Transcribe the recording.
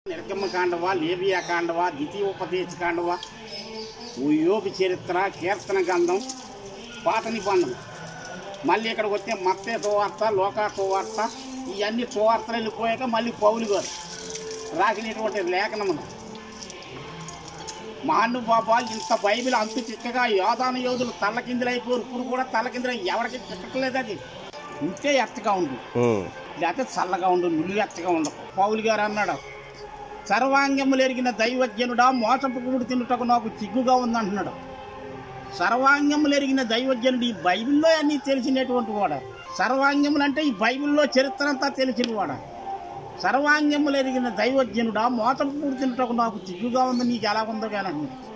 నిర్గమ కాండవా లేబియా కాండవా ద్వితీయోపదేశ కాండవా యోగి చరిత్ర కీర్తన గంధం పాత నిబంధన మళ్ళీ ఇక్కడికి వస్తే మత్తే సువార్త లోకా సువార్త ఇవన్నీ సువార్తలు వెళ్ళిపోయాక మళ్ళీ పౌలు గారు రాసినటువంటి లేఖనములు మహానుభావాలు ఇంత బైబిల్ అంతు చిక్కగా యోధాన యోధులు తల్లకిందులైపోరు ఇప్పుడు కూడా తల్లకిందులు ఎవరికి చిక్కట్లేదు అది ఇంతే ఎత్తగా ఉంది ఉమ్, లేకపోతే చల్లగా ఉండు నువ్వు ఎత్తగా ఉండవు పౌలు గారు అన్నాడు సర్వాంగములు ఎరిగిన దైవజ్ఞనుడా మోసపు కూడు తినుటకు నాకు చిగ్గుగా ఉందంటున్నాడు సర్వాంగములు ఎరిగిన దైవజ్ఞనుడు ఈ బైబిల్లో అన్నీ తెలిసినటువంటి వాడు సర్వాంగములు అంటే ఈ బైబిల్లో చరిత్ర అంతా తెలిసిన వాడు సర్వాంగములు ఎరిగిన దైవజ్ఞనుడా మోసపు కూడు తినుటకు నాకు చిగ్గుగా ఉంది నీకు ఎలా ఉందో కానీ అంటున్నాడు